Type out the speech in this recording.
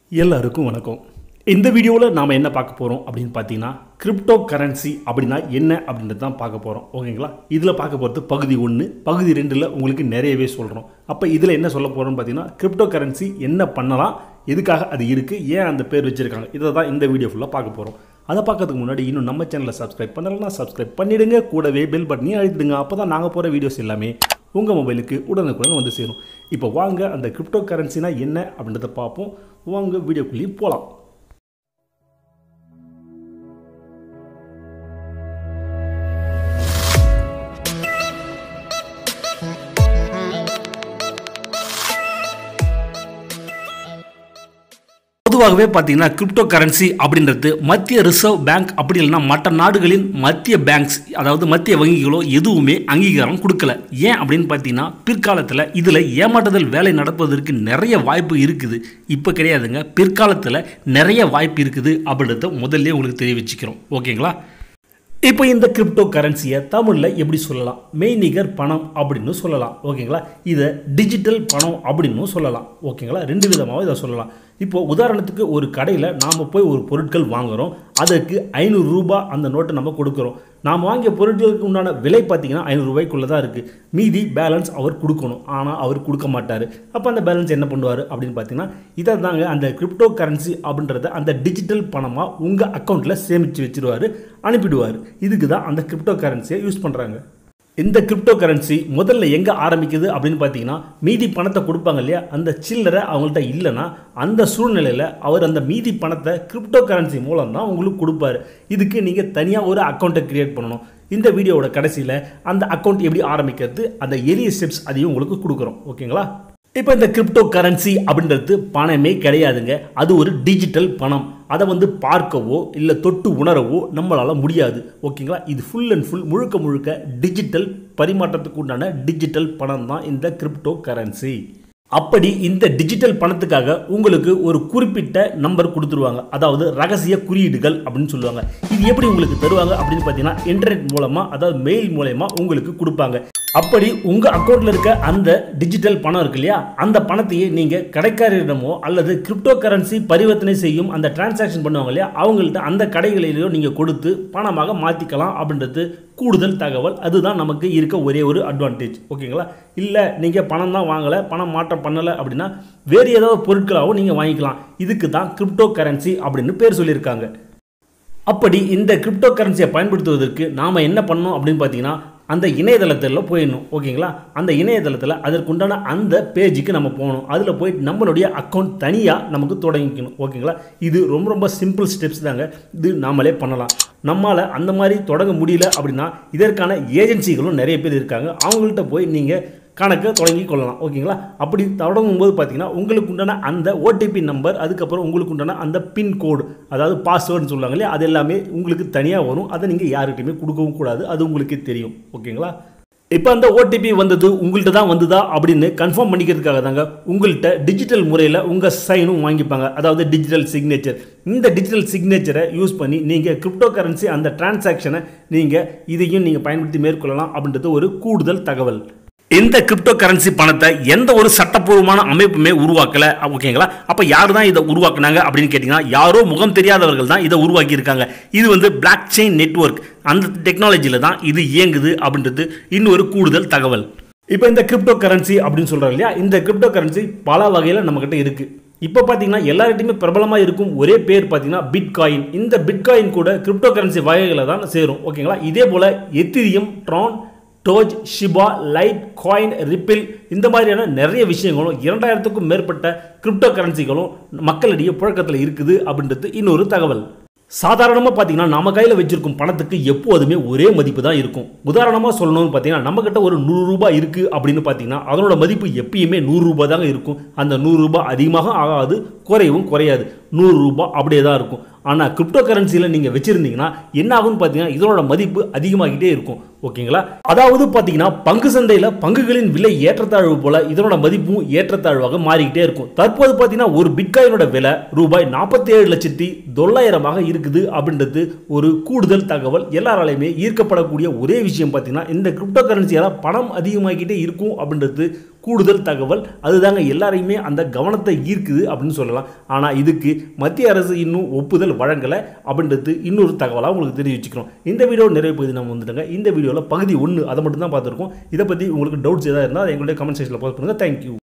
எல்லாருக்கும் வணக்கம் இந்த வீடியோவில் நாம் என்ன பார்க்க போகிறோம் அப்படின்னு பார்த்தீங்கன்னா கிரிப்டோ கரன்சி அப்படின்னா என்ன அப்படின்றது தான் பார்க்க போகிறோம் ஓகேங்களா இதில் பார்க்க போகிறது பகுதி ஒன்று பகுதி ரெண்டில் உங்களுக்கு நிறையவே சொல்கிறோம் அப்போ இதில் என்ன சொல்ல போகிறோம்னு பார்த்தீங்கன்னா கிரிப்டோ கரன்சி என்ன பண்ணலாம் எதுக்காக அது இருக்குது ஏன் அந்த பேர் வச்சுருக்காங்க இதை தான் இந்த வீடியோ ஃபுல்லாக பார்க்க போகிறோம் அதை பார்க்கறதுக்கு முன்னாடி இன்னும் நம்ம சேனலை சப்ஸ்கிரைப் பண்ணலைன்னா சப்ஸ்கிரைப் பண்ணிடுங்க கூடவே பெல் பட்டனையும் அழுத்திடுங்க அப்போ தான் நாங்கள் போகிற வீடியோஸ் எல்லாமே உங்கள் மொபைலுக்கு உடனுக்குடன் வந்து சேரும் இப்போ வாங்க அந்த கிரிப்டோ கரன்சினா என்ன அப்படின்றத பார்ப்போம் வாங்க வீடியோக்குள்ளேயும் போகலாம் பொதுவாகவே பார்த்தீங்கன்னா கிரிப்டோ கரன்சி அப்படின்றது மத்திய ரிசர்வ் பேங்க் அப்படி இல்லைன்னா மற்ற நாடுகளின் மத்திய பேங்க்ஸ் அதாவது மத்திய வங்கிகளோ எதுவுமே அங்கீகாரம் கொடுக்கல ஏன் அப்படின்னு பார்த்தீங்கன்னா பிற்காலத்தில் இதில் ஏமாற்றுதல் வேலை நடப்பதற்கு நிறைய வாய்ப்பு இருக்குது இப்போ கிடையாதுங்க பிற்காலத்தில் நிறைய வாய்ப்பு இருக்குது அப்படின்றத முதல்ல உங்களுக்கு தெரிவிச்சுக்கிறோம் ஓகேங்களா இப்போ இந்த கிரிப்டோ கரன்சியை தமிழில் எப்படி சொல்லலாம் மெய்நிகர் பணம் அப்படின்னு சொல்லலாம் ஓகேங்களா இதை டிஜிட்டல் பணம் அப்படின்னு சொல்லலாம் ஓகேங்களா ரெண்டு விதமாகவும் இதை சொல்லலாம் இப்போ உதாரணத்துக்கு ஒரு கடையில் நாம் போய் ஒரு பொருட்கள் வாங்குகிறோம் அதற்கு ஐநூறு ரூபாய் அந்த நோட்டை நம்ம கொடுக்குறோம் நாம் வாங்கிய பொருட்களுக்கு உண்டான விலை பார்த்தீங்கன்னா ஐநூறு ரூபாய்க்குள்ளே தான் இருக்குது மீதி பேலன்ஸ் அவர் கொடுக்கணும் ஆனால் அவர் கொடுக்க மாட்டார் அப்போ அந்த பேலன்ஸ் என்ன பண்ணுவார் அப்படின்னு பார்த்தீங்கன்னா இதை தாங்க அந்த கிரிப்டோ கரன்சி அப்படின்றத அந்த டிஜிட்டல் பணமாக உங்கள் அக்கௌண்ட்டில் சேமித்து வச்சிருவார் அனுப்பிடுவார் இதுக்கு தான் அந்த கிரிப்டோ கரன்சியை யூஸ் பண்ணுறாங்க இந்த கிரிப்டோ கரன்சி முதல்ல எங்கே ஆரம்பிக்குது அப்படின்னு பார்த்தீங்கன்னா மீதி பணத்தை கொடுப்பாங்க இல்லையா அந்த சில்லறை அவங்கள்ட்ட இல்லைன்னா அந்த சூழ்நிலையில் அவர் அந்த மீதி பணத்தை கிரிப்டோ கரன்சி மூலம் தான் உங்களுக்கு கொடுப்பாரு இதுக்கு நீங்கள் தனியாக ஒரு அக்கௌண்ட்டை கிரியேட் பண்ணணும் இந்த வீடியோவோட கடைசியில் அந்த அக்கௌண்ட் எப்படி ஆரம்பிக்கிறது அந்த எளிய ஸ்டெப்ஸ் அதையும் உங்களுக்கு கொடுக்குறோம் ஓகேங்களா இப்போ இந்த கிரிப்டோ கரன்சி அப்படின்றது பணமே கிடையாதுங்க அது ஒரு டிஜிட்டல் பணம் அதை வந்து பார்க்கவோ இல்லை தொட்டு உணரவோ நம்மளால் முடியாது ஓகேங்களா இது ஃபுல் அண்ட் ஃபுல் முழுக்க முழுக்க டிஜிட்டல் பரிமாற்றத்துக்கு உண்டான டிஜிட்டல் பணம் தான் இந்த கிரிப்டோ கரன்சி அப்படி இந்த டிஜிட்டல் பணத்துக்காக உங்களுக்கு ஒரு குறிப்பிட்ட நம்பர் கொடுத்துருவாங்க அதாவது ரகசிய குறியீடுகள் அப்படின்னு சொல்லுவாங்க இது எப்படி உங்களுக்கு தருவாங்க அப்படின்னு பார்த்தீங்கன்னா இன்டர்நெட் மூலமாக அதாவது மெயில் மூலயமா உங்களுக்கு கொடுப்பாங்க அப்படி உங்கள் அக்கௌண்ட்டில் இருக்க அந்த டிஜிட்டல் பணம் இருக்கு இல்லையா அந்த பணத்தையே நீங்கள் கடைக்காரரிடமோ அல்லது கிரிப்டோ கரன்சி பரிவர்த்தனை செய்யும் அந்த டிரான்சாக்ஷன் பண்ணுவாங்க இல்லையா அவங்கள்ட்ட அந்த கடைகளிலேயோ நீங்கள் கொடுத்து பணமாக மாற்றிக்கலாம் அப்படின்றது கூடுதல் தகவல் அதுதான் நமக்கு இருக்க ஒரே ஒரு அட்வான்டேஜ் ஓகேங்களா இல்லை நீங்கள் பணம் தான் வாங்கலை பணம் மாற்றம் பண்ணலை அப்படின்னா வேறு ஏதாவது பொருட்களாகவும் நீங்கள் வாங்கிக்கலாம் இதுக்கு தான் கிரிப்டோ கரன்சி அப்படின்னு பேர் சொல்லியிருக்காங்க அப்படி இந்த கிரிப்டோ கரன்சியை பயன்படுத்துவதற்கு நாம் என்ன பண்ணோம் அப்படின்னு பார்த்தீங்கன்னா அந்த இணையதளத்தில் போயிடணும் ஓகேங்களா அந்த இணையதளத்தில் அதற்குண்டான அந்த பேஜுக்கு நம்ம போகணும் அதில் போயிட்டு நம்மளுடைய அக்கௌண்ட் தனியாக நமக்கு தொடங்கிக்கணும் ஓகேங்களா இது ரொம்ப ரொம்ப சிம்பிள் ஸ்டெப்ஸ் தாங்க இது நாமளே பண்ணலாம் நம்மளால் அந்த மாதிரி தொடங்க முடியல அப்படின்னா இதற்கான ஏஜென்சிகளும் நிறைய பேர் இருக்காங்க அவங்கள்ட்ட போய் நீங்கள் கணக்கை தொடங்கி கொள்ளலாம் ஓகேங்களா அப்படி தொடங்கும் போது பார்த்தீங்கன்னா உங்களுக்கு உண்டான அந்த ஓடிபி நம்பர் அதுக்கப்புறம் உங்களுக்கு உண்டான அந்த பின் கோடு அதாவது பாஸ்வேர்டுன்னு சொல்லுவாங்க இல்லையா அது எல்லாமே உங்களுக்கு தனியாக வரும் அதை நீங்கள் யாருக்கிட்டையுமே கொடுக்கவும் கூடாது அது உங்களுக்கே தெரியும் ஓகேங்களா இப்போ அந்த ஓடிபி வந்தது உங்கள்கிட்ட தான் வந்ததா அப்படின்னு கன்ஃபார்ம் பண்ணிக்கிறதுக்காக தாங்க உங்கள்கிட்ட டிஜிட்டல் முறையில் உங்கள் சைனும் வாங்கிப்பாங்க அதாவது டிஜிட்டல் சிக்னேச்சர் இந்த டிஜிட்டல் சிக்னேச்சரை யூஸ் பண்ணி நீங்கள் கிரிப்டோ கரன்சி அந்த டிரான்சாக்ஷனை நீங்கள் இதையும் நீங்கள் பயன்படுத்தி மேற்கொள்ளலாம் அப்படின்றது ஒரு கூடுதல் தகவல் இந்த கிரிப்டோ கரன்சி பணத்தை எந்த ஒரு சட்டப்பூர்வமான அமைப்புமே உருவாக்கல ஓகேங்களா அப்போ யார் தான் இதை உருவாக்குனாங்க அப்படின்னு கேட்டிங்கன்னா யாரோ முகம் தெரியாதவர்கள் தான் இதை உருவாக்கி இருக்காங்க இது வந்து பிளாக் செயின் நெட்ஒர்க் அந்த டெக்னாலஜியில் தான் இது இயங்குது அப்படின்றது இன்னொரு கூடுதல் தகவல் இப்போ இந்த கிரிப்டோ கரன்சி அப்படின்னு சொல்கிறாங்க இல்லையா இந்த கிரிப்டோ கரன்சி பல வகையில் நம்மக்கிட்ட இருக்குது இப்போ பார்த்தீங்கன்னா எல்லார்கிட்டையுமே பிரபலமாக இருக்கும் ஒரே பேர் பார்த்தீங்கன்னா பிட்காயின் இந்த பிட்காயின் கூட கிரிப்டோ கரன்சி வகைகளை தான் சேரும் ஓகேங்களா இதே போல் Ethereum Tron Doge Shiba Litecoin Ripple இந்த மாதிரியான நிறைய விஷயங்களும் இரண்டாயிரத்துக்கும் மேற்பட்ட கிரிப்டோ கரன்சிகளும் மக்களிடையே புழக்கத்தில் இருக்குது அப்படின்றது இன்னொரு தகவல் சாதாரணமாக பார்த்தீங்கன்னா நம்ம கையில் வச்சிருக்கும் பணத்துக்கு எப்போதுமே ஒரே மதிப்பு தான் இருக்கும் உதாரணமாக சொல்லணும்னு பார்த்தீங்கன்னா நம்மக்கிட்ட ஒரு நூறு ரூபாய் இருக்குது அப்படின்னு பார்த்தீங்கன்னா அதனோட மதிப்பு எப்பயுமே நூறு ரூபாய் தாங்க இருக்கும் அந்த நூறு ரூபாய் அதிகமாக ஆகாது குறையவும் குறையாது நூறு ரூபாய் அப்படியே தான் இருக்கும் ஆனால் கிரிப்டோ கரன்சியில் நீங்கள் வச்சுருந்தீங்கன்னா என்ன ஆகும்னு பார்த்தீங்கன்னா இதனோட மதிப்பு அதிகமாகிட்டே இருக்கும் ஓகேங்களா அதாவது பார்த்தீங்கன்னா பங்கு சந்தையில் பங்குகளின் விலை ஏற்றத்தாழ்வு போல இதனோட மதிப்பும் ஏற்றத்தாழ்வாக மாறிக்கிட்டே இருக்கும் தற்போது பார்த்தீங்கன்னா ஒரு பிட்காயினோட விலை ரூபாய் நாற்பத்தி ஏழு லட்சத்தி தொள்ளாயிரமாக இருக்குது அப்படின்றது ஒரு கூடுதல் தகவல் எல்லாராலையுமே ஈர்க்கப்படக்கூடிய ஒரே விஷயம் பார்த்தீங்கன்னா இந்த கிரிப்டோ கரன்சியால் பணம் அதிகமாகிக்கிட்டே இருக்கும் அப்படின்றது கூடுதல் தகவல் அதுதாங்க எல்லாரையுமே அந்த கவனத்தை ஈர்க்குது அப்படின்னு சொல்லலாம் ஆனால் இதுக்கு மத்திய அரசு இன்னும் ஒப்புதல் வழங்கலை அப்படின்றது இன்னொரு தகவலாக உங்களுக்கு தெரிவிச்சுக்கிறோம் இந்த வீடியோ நிறைய பகுதி நம்ம வந்துட்டாங்க இந்த வீடியோவில் பகுதி ஒன்று அதை மட்டும் தான் பார்த்துருக்கோம் இதை பற்றி உங்களுக்கு டவுட்ஸ் ஏதாவது இருந்தால் அதை எங்களுடைய கமெண்ட் செக்ஷனில் போஸ்ட் பண்ணுங்கள் தேங்க்யூ